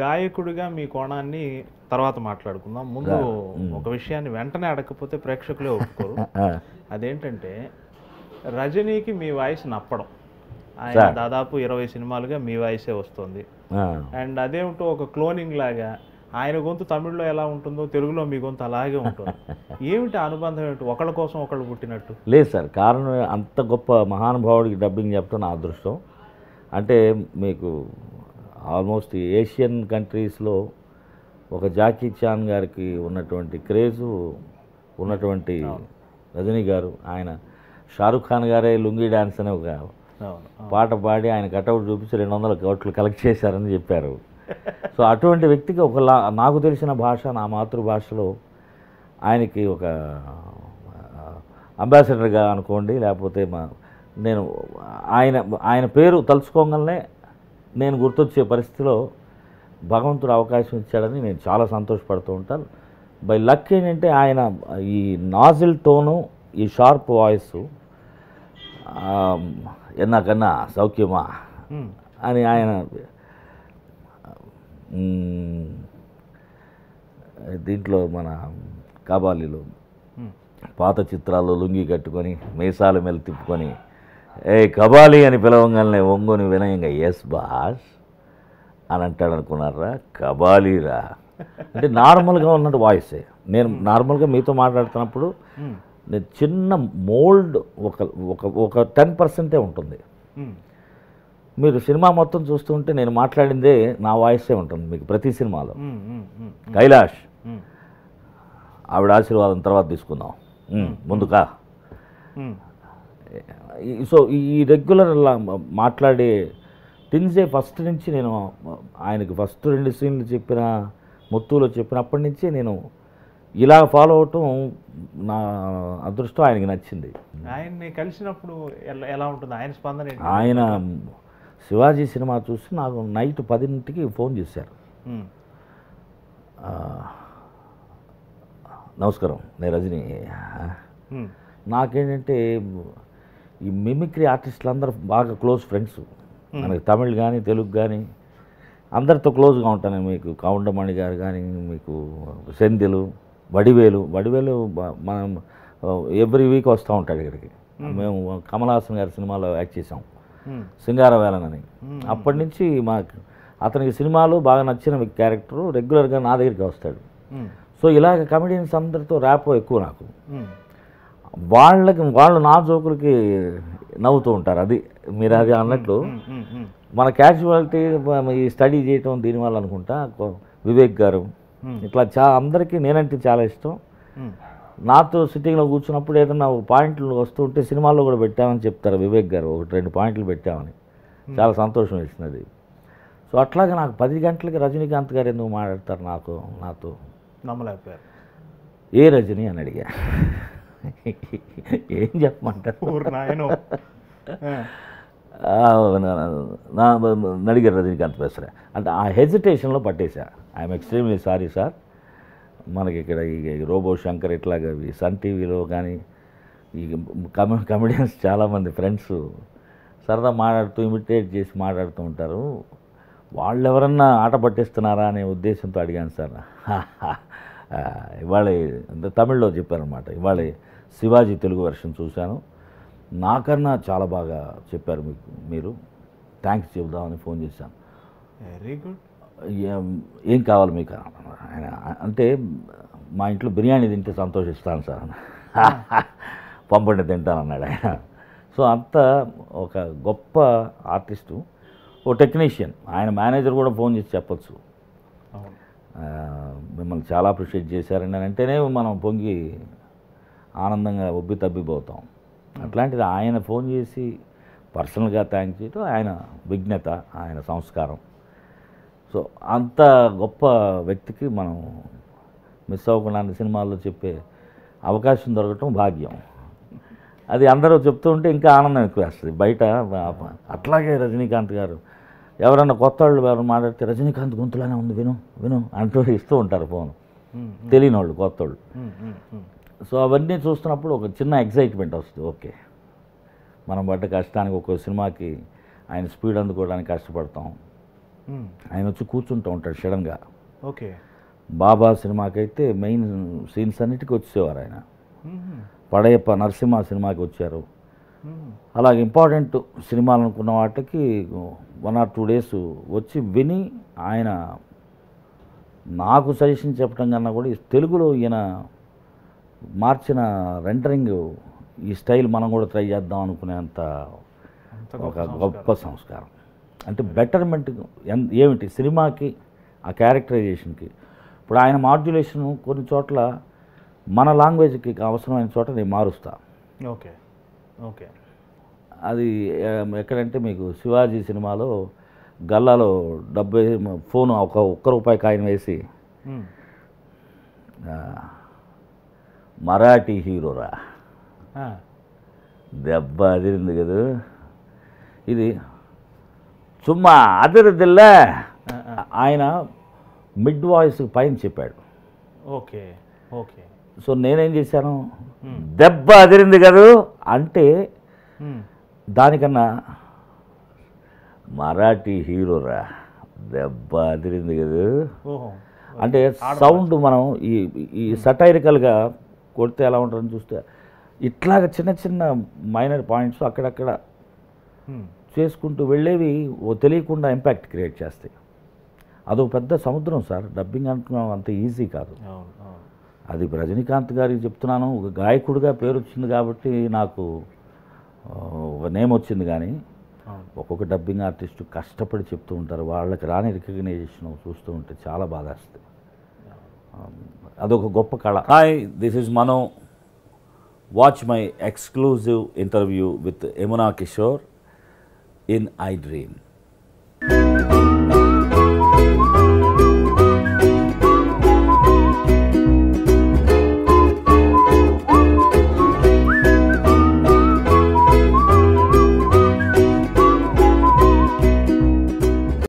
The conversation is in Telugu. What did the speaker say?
గాయకుడిగా మీ కోణాన్ని తర్వాత మాట్లాడుకుందాం ముందు ఒక విషయాన్ని వెంటనే అడగకపోతే ప్రేక్షకులే ఒప్పుకోరు ఆ, అదేంటంటే రజనీకి మీ వాయిస్ నప్పడం ఆయన దాదాపు ఇరవై సినిమాలుగా మీ వాయిసే వస్తుంది ఆ. అండ్ అదేమిటో ఒక క్లోనింగ్ లాగా ఆయన గొంతు తమిళ్లో ఎలా ఉంటుందో తెలుగులో మీ గొంతు అలాగే ఉంటుంది ఏమిటి ఆ అనుబంధం ఏమిటి ఒకళ్ళ కోసం ఒకళ్ళు పుట్టినట్టు లేదు సార్ కారణం అంత గొప్ప మహానుభావుడికి డబ్బింగ్ చెప్పడం నా అదృష్టం అంటే మీకు ఆల్మోస్ట్ ఏషియన్ కంట్రీస్లో ఒక జాకీ చాన్ గారికి ఉన్నటువంటి క్రేజు ఉన్నటువంటి రజనీ గారు ఆయన షారుఖ్ ఖాన్ గారే లుంగీ డ్యాన్స్ అనే ఒక అవును పాట పాడి ఆయన కటౌట్ చూపించి రెండు వందల కోట్లు కలెక్ట్ చేశారని చెప్పారు సో అటువంటి వ్యక్తికి ఒక లా- నాకు తెలిసిన భాష నా మాతృభాషలో ఆయనకి ఒక అంబాసిడర్గా అనుకోండి లేకపోతే మా నేను ఆయన ఆయన పేరు తలుచుకోగానే నేను గుర్తొచ్చే పరిస్థితిలో భగవంతుడు అవకాశం ఇచ్చాడని నేను చాలా సంతోషపడుతూ ఉంటాను బై లక్ ఏంటంటే ఆయన ఈ నాజిల్ టోను ఈ షార్ప్ వాయిస్ ఎన్నాకన్నా సౌఖ్యమా ఉమ్, అని ఆయన మ్, దీంట్లో మన కబాలీలో ఉమ్. పాత చిత్రాల్లో లుంగి కట్టుకొని మీసాల మీద తిప్పుకొని ఏ కబాలి అని పిలవంగానే ఒంగోని వినయంగా ఎస్ బాస్ అని అంటాడు అనుకున్నారా కబాలీరా అంటే నార్మల్గా ఉన్నట్టు వాయిసే నేను నార్మల్గా మీతో మాట్లాడుతున్నప్పుడు ఉమ్, నేను చిన్న మోల్డ్ ఒక ఒక ఒక టెన్ పర్సెంటే ఉంటుంది ఉమ్, మీరు సినిమా మొత్తం చూస్తుంటే నేను మాట్లాడిందే నా వాయిసే ఉంటుంది మీకు ప్రతి సినిమాలో ఉమ్, ఉమ్, ఉమ్, కైలాష్ ఉమ్, ఆవిడ ఆశీర్వాదం తర్వాత తీసుకుందాం ఉమ్, ముందుకా ఉమ్, ఈ- సో ఈ రెగ్యులర్ అలా మ- మాట్లాడే టిన్సే ఫస్ట్ నుంచి నేను ఆయనకి ఫస్ట్ రెండు సీన్లు చెప్పిన ముత్తులో చెప్పినప్పటి నుంచి నేను ఇలా ఫాలో అవటం నా అదృష్టం ఆయనకి నచ్చింది ఆయన్ని కలిసినప్పుడు ఎలా ఎలా ఉంటుంది ఆయన స్పందన ఏంటి ఆయన శివాజీ సినిమా చూసి నాకు నైట్ పదింటికి ఫోన్ చేశారు ఉమ్, ఆ, నమస్కారం నేను రజనీ ఉమ్, నాకేంటంటే ఈ మిమిక్రీ ఆర్టిస్టులు అందరూ బాగా క్లోజ్ ఫ్రెండ్స్ మనకి తమిళ్ కానీ తెలుగు కానీ అందరితో క్లోజ్గా ఉంటాను మీకు కౌండమణి గారు కానీ మీకు సెందిలు వడివేలు వడివేలు బ- మనం ఎవ్రీ వీక్ వస్తూ ఉంటాడు ఇక్కడికి మేము కమల్ హాసన్ గారి సినిమాలో యాక్ట్ చేసాం ఉమ్, సింగారవేలన్ అని అప్పటి నుంచి మాకు అతనికి సినిమాలు బాగా నచ్చిన క్యారెక్టరు రెగ్యులర్గా నా దగ్గరికి వస్తాడు ఉమ్, సో ఇలాగ కమెడియన్స్ అందరితో ర్యాపో ఎక్కువ నాకు ఉమ్, వాళ్ళకి వాళ్ళు నా జోకులకి నవ్వుతూ ఉంటారు అది మీరు అది అన్నట్లు ఉమ్, ఉమ్, ఉమ్, మన క్యాజువాలిటీ ఈ స్టడీ చేయటం దీనివల్ల అనుకుంటా కొ- వివేక్ గారు ఇట్లా చా అందరికీ నేనంటే చాలా ఇష్టం ఉమ్, నాతో సిట్టింగ్లో కూర్చున్నప్పుడు ఏదన్నా ఒక పాయింట్లు వస్తుంటే సినిమాల్లో కూడా పెట్టామని చెప్తారు వివేక్ గారు ఒకటి రెండు పాయింట్లు పెట్టామని చాలా సంతోషం వేసింది అది సో అట్లాగే నాకు పది గంటలకి రజనీకాంత్ గారు ఎందుకు మాట్లాడతారు నాకు నాతో నమ్మలేకపోయారు ఏ రజని అని అడిగా ఏం చెప్పమంటారు ఊరు నాయనో ఆ, ఆ, నా- నా నడిగారు రజనీకాంత్ బెస్రే అంటే ఆ హెజిటేషన్లో పట్టేశా ఐఎమ్ ఎక్స్ట్రీమ్లీ సారీ సార్ మనకి ఇక్కడ ఈ రోబో శంకర్ ఇట్లాగా ఈ సన్ టీవీలో కానీ ఈ కమె కమెడియన్స్ చాలామంది ఫ్రెండ్స్ సరదా మాట్లాడుతూ ఇమిటేట్ చేసి మాట్లాడుతూ ఉంటారు వాళ్ళు ఎవరన్నా ఆట పట్టిస్తున్నారా అనే ఉద్దేశంతో అడిగాను సార్ ఆ, ఇవాళ అంటే తమిళ్లో చెప్పారనమాట ఇవాళ శివాజీ తెలుగు వెర్షన్ చూశాను నాకన్నా చాలా బాగా చెప్పారు మీకు మీరు థ్యాంక్స్ చెబుదామని ఫోన్ చేశాను వెరీ గుడ్ ఏం ఏం కావాలి మీకు ఆయన అంటే మా ఇంట్లో బిర్యానీ తింటే సంతోషిస్తాను సార్ పంపండి తింటాను అన్నాడు ఆయన సో అంత ఒక గొప్ప ఆర్టిస్టు ఓ టెక్నీషియన్ ఆయన మేనేజర్ కూడా ఫోన్ చేసి చెప్పొచ్చు అవును ఆ, మిమ్మల్ని చాలా అప్రిషియేట్ చేశారని అని అంటేనే మనం పొంగి ఆనందంగా ఉబ్బి తబ్బిపోతాం అట్లాంటిది ఆయన ఫోన్ చేసి పర్సనల్గా థ్యాంక్ చేయటం ఆయన విజ్ఞత ఆయన సంస్కారం సో అంత గొప్ప వ్యక్తికి మనం మిస్ అవ్వకుండా అన్ని సినిమాల్లో చెప్పే అవకాశం దొరకటం భాగ్యం అది అందరూ చెప్తూ ఉంటే ఇంకా ఆనందం ఎక్కువ వేస్తుంది బయట బ- అట్లాగే రజనీకాంత్ గారు ఎవరన్నా కొత్త వాళ్ళు ఎవరు మాట్లాడితే రజనీకాంత్ గొంతులానే ఉంది విను విను అంటూ ఇస్తూ ఉంటారు ఫోన్ ఉమ్, తెలియని వాళ్ళు కొత్త వాళ్ళు ఉమ్, ఉమ్, ఉమ్. సో అవన్నీ చూస్తున్నప్పుడు ఒక చిన్న ఎగ్జైట్మెంట్ వస్తుంది ఓకే మనం పడ్డ కష్టానికి ఒక్కో సినిమాకి ఆయన స్పీడ్ అందుకోవడానికి కష్టపడతాం మ్మ్. ఆయన వచ్చి కూర్చుంటూ ఉంటాడు సడన్గా ఓకే బాబా సినిమాకైతే మెయిన్ సీన్స్ అన్నిటికీ వచ్చేవారు ఆయన మ్మ్. పడయప్ప నరసింహ సినిమాకి వచ్చారు మ్మ్. అలాగే ఇంపార్టెంట్ సినిమాలు అనుకున్న వాటికి వన్ ఆర్ టూ డేస్ వచ్చి విని ఆయన నాకు సజెషన్ చెప్పడం కన్నా కూడా ఈ తెలుగులో ఈయన మార్చిన రెండరింగ్ ఈ స్టైల్ మనం కూడా ట్రై చేద్దాం అనుకునేంత అంత ఒక గొప్ప గొప్ప సంస్కారం అంటే బెటర్మెంట్ ఎన్ ఏమిటి సినిమాకి ఆ క్యారెక్టరైజేషన్కి ఇప్పుడు ఆయన మాడ్యులేషన్ కొన్ని చోట్ల మన లాంగ్వేజ్కి అవసరమైన చోట నేను మారుస్తా ఓకే ఓకే అది ఆ, ఎక్కడంటే మీకు శివాజీ సినిమాలో గల్లాలో డబ్బు ఫోన్ ఒక ఒక్క రూపాయి కాయిన్ వేసి మ్మ్. ఆ, మరాఠీ హీరోరా ఆ. దెబ్బ అదిరింది కదా ఇది చుమ్మా అదిరిదిల్లే ఆ, ఆ. ఆయన మిడ్ వాయిస్ పైన చెప్పాడు ఓకే ఓకే సో నేనేం చేశాను Hmm. దెబ్బ అదిరింది కదూ అంటే మ్మ్. దానికన్నా మరాఠీ హీరోరా దెబ్బ అదిరింది కదా ఓహో అంటే సౌండ్ మనం ఈ ఈ సటైరికల్గా కొడితే ఎలా ఉంటుందని చూస్తే ఇట్లాగ చిన్న చిన్న మైనర్ పాయింట్స్ అక్కడక్కడ మ్మ్. చేసుకుంటూ వెళ్ళేవి ఓ తెలియకుండా ఇంపాక్ట్ క్రియేట్ చేస్తాయి అదొక పెద్ద సముద్రం సార్ డబ్బింగ్ అంటున్నాం అంత ఈజీ కాదు అవును అవును అది రజనీకాంత్ గారికి చెప్తున్నాను ఒక గాయకుడిగా పేరు వచ్చింది కాబట్టి నాకు ఆ, ఒక నేమ్ వచ్చింది కానీ అవును ఒక్కొక్క డబ్బింగ్ ఆర్టిస్టు కష్టపడి చెప్తూ ఉంటారు వాళ్ళకి రాని రికగ్నైజేషన్ చూస్తూ ఉంటే చాలా బాధేస్తుంది అదొక గొప్ప కళ hi this is Mano watch my exclusive interview with Yamuna Kishore in I dream